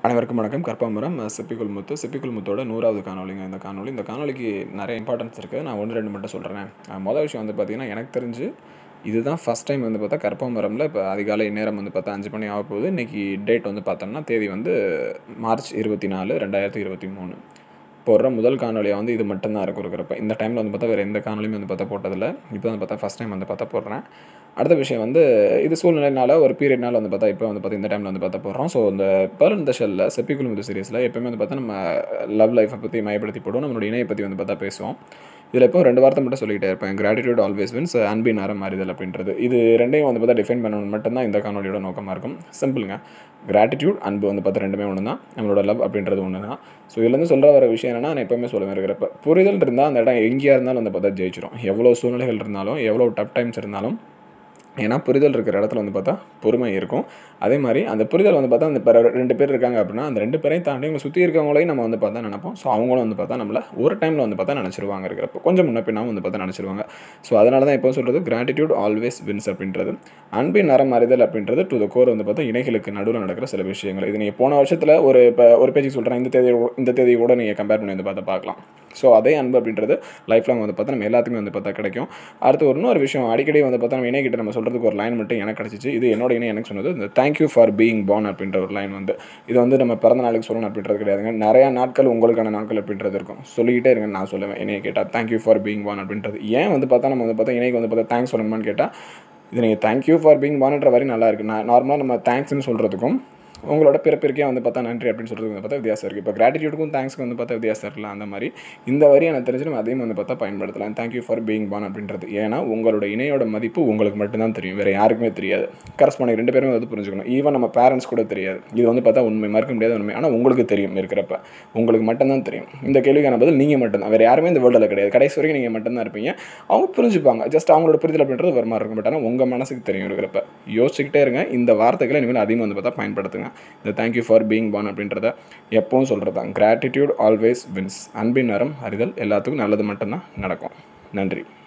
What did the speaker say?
அனைவருக்கும் வணக்கம் கற்பாமரம் சிப்பிக்குள் முத்து சிப்பிக்குள் முத்தோட நூறாவது காணொலிங்க இந்த காணொலி இந்த காணொலிக்கு நிறைய இம்பார்ட்டன்ஸ் இருக்குது நான் ஒன்று ரெண்டு மட்டும் சொல்கிறேன் மொதல் விஷயம் வந்து பார்த்திங்கன்னா எனக்கு தெரிஞ்சு இதுதான் ஃபஸ்ட் டைம் வந்து பார்த்தா கற்பமரமில் இப்போ அதிகாலை நேரம் வந்து பார்த்தா அஞ்சு மணி ஆக போகுது இன்றைக்கி டேட் வந்து பார்த்தோம்னா தேதி வந்து மார்ச் இருபத்தி நாலு ரெண்டாயிரத்தி இருபத்தி மூணு போடுற முதல் காணொலியாக வந்து இது மட்டும்தான் இருக்கும் இருக்கிறப்ப இந்த டைமில் வந்து பார்த்தா வேறு எந்த காணொலியும் வந்து பார்த்தா போட்டதில்லை இப்போ வந்து பார்த்தா ஃபஸ்ட் டைம் வந்து பார்த்தா போடுறேன் அடுத்த விஷயம் வந்து இது சூழ்நிலைனால ஒரு பீரியட்னால வந்து பார்த்தா இப்போ வந்து பார்த்தா இந்த டைமில் வந்து பார்த்தா போடுறோம் ஸோ இந்த பேர்ல் இந்த ஷெல்லில் செப்பிக்குள் இந்த சீரியஸில் எப்பவுமே வந்து பார்த்தா நம்ம லவ் லைஃப்பை பற்றி மையப்படுத்தி போடுவோம் நம்மளோட இணையை பற்றி வந்து பார்த்தா பேசுவோம் இதில் இப்போ ரெண்டு வார்த்தை மட்டும் சொல்லிக்கிட்டே இருப்பேன் கிராட்டிடியூட் ஆல்வேஸ் வின்ஸ் அன்பின் அறம் மாறிதல் அப்படின்றது இது ரெண்டையும் வந்து பார்த்தா டிஃபைன் பண்ணணும் மட்டும்தான் இந்த காணொலியோட நோக்கமாக இருக்கும் சிம்பிளுங்க கிராட்டிடியூட் அன்பு வந்து பார்த்தா ரெண்டுமே ஒன்று தான் நம்மளோட லவ் அப்படின்றது ஒன்று தான் ஸோ இதுலேருந்து சொல்கிற வர விஷயம் என்னன்னா நான் எப்போவுமே சொல்லுவேன் இருக்கிறப்ப புரிதல் இருந்தால் அந்த இடம் எங்கேயா இருந்தாலும் வந்து பார்த்தா ஜெயிச்சிடும் எவ்வளோ சூழ்நிலைகள் இருந்தாலும் எவ்வளோ டப் டைம்ஸ் இருந்தாலும் ஏன்னா புரிதல் இருக்கிற இடத்துல வந்து பார்த்தா பொறுமை இருக்கும் அதே மாதிரி அந்த புரிதல் வந்து பார்த்தா அந்த இப்போ ரெண்டு பேர் இருக்காங்க அப்படின்னா அந்த ரெண்டு பேரையும் தாண்டி அவங்க சுற்றி இருக்கவங்களையும் நம்ம வந்து பார்த்தா நினைப்போம் ஸோ அவங்களும் வந்து பார்த்தா நம்மளை ஒரு டைமில் வந்து பார்த்தா நினச்சிருவாங்க இருக்கிறப்ப கொஞ்சம் முன்ன பின்னாவும் வந்து பார்த்தா நினச்சிருவாங்க ஸோ அதனால தான் இப்போ சொல்கிறது கிராட்டிடியூட் ஆல்வேஸ் வின்ஸ் அப்படின்றது அன்பின் நரம் அறிதல் அப்படின்றது டு த கோர் வந்து பார்த்தா இணைகளுக்கு நடுவில் நடக்கிற சில விஷயங்கள் இது நீங்கள் போன வருஷத்தில் ஒரு இப்போ ஒரு பேஜுக்கு சொல்கிறேன் இந்த தேதி இந்த தேதியை கூட நீங்கள் கம்பேர் பண்ணி வந்து பார்த்தா பார்க்கலாம் ஸோ அதே அன்பு அப்படின்றது லைஃப் லாங் வந்து பார்த்தா நம்ம எல்லாத்துக்குமே வந்து பார்த்தா கிடைக்கும் அடுத்து ஒரு இன்னொரு விஷயம் அடிக்கடி வந்து பார்த்தா நம்ம இணைக்கிட்ட நம்ம சொல்கிறதுக்கு ஒரு லைன் மட்டும் எனக்கு கிடச்சிச்சு இது என்னோட இணை எனக்கு சொன்னது இந்த தேங்க்யூ ஃபார் பீயிங் பார்ன் அப்படின்ற ஒரு லைன் வந்து இது வந்து நம்ம பிறந்த நாளுக்கு சொல்லணும் அப்படின்றது கிடையாதுங்க நிறையா நாட்கள் உங்களுக்கான நாட்கள் அப்படின்றது இருக்கும் சொல்லிக்கிட்டே இருங்க நான் சொல்லுவேன் இணையை கேட்டால் தேங்க்யூ ஃபார் பீயிங் பார்ன் அப்படின்றது ஏன் வந்து பார்த்தா நம்ம வந்து பார்த்தா இணைக்கு வந்து பார்த்தா தேங்க்ஸ் சொல்லணுமான்னு கேட்டால் இது நீங்கள் தேங்க்யூ ஃபார் பீயிங் பார்ன்ற வரை நல்லா இருக்குது நான் நார்மலாக நம்ம தேங்க்ஸ்னு சொல்கிறதுக்கும் உங்களோட பிறப்பிற்கே வந்து பார்த்தா நன்றி அப்படின்னு சொல்கிறதுக்கு வந்து பார்த்தா வித்தியாசம் இருக்குது இப்போ கிராட்டிடியூடுக்கும் தேங்க்ஸ்க்கு வந்து பார்த்தா வித்தியாசம் இருக்குல்ல அந்த மாதிரி இந்த வரி எனக்கு தெரிஞ்சு நம்ம அதையும் வந்து பார்த்தா பயன்படுத்தலாம் தேங்க்யூ ஃபார் பீயிங் பான் அப்படின்றது ஏன்னா உங்களோட இணையோட மதிப்பு உங்களுக்கு மட்டும்தான் தெரியும் வேறு யாருக்குமே தெரியாது கரஸ்பாண்டிங் ரெண்டு பேருமே வந்து புரிஞ்சுக்கணும் ஈவன் நம்ம பேரண்ட்ஸ் கூட தெரியாது இது வந்து பார்த்தா உண்மை மறக்க முடியாத உண்மை ஆனால் உங்களுக்கு தெரியும் இருக்கிறப்ப உங்களுக்கு மட்டும்தான் தெரியும் இந்த கேள்விக்கான பதில் நீங்கள் மட்டும்தான் வேறு யாருமே இந்த வேர்ல்டில் கிடையாது கடைசி வரைக்கும் நீங்கள் மட்டும்தான் இருப்பீங்க அவங்க புரிஞ்சுப்பாங்க ஜஸ்ட் அவங்களோட புரிதல் அப்படின்றது வருமா இருக்கும் பட் ஆனால் உங்கள் மனசுக்கு தெரியும் இருக்கிறப்ப யோசிச்சுக்கிட்டே இருங்க இந்த வார்த்தைகளை இனிமேல் அதிகமாக வந்து பார்த்தா பயன்படுத்துங்க இந்த தேங்க்யூ ஃபார் பீயிங் பார்ன் அப்படின்றத எப்பவும் சொல்கிறது தான் கிராட்டிடியூட் ஆல்வேஸ் வின்ஸ் அன்பின் நரம் அறிதல் எல்லாத்துக்கும் நல்லது மட்டும்தான் நடக்கும் நன்றி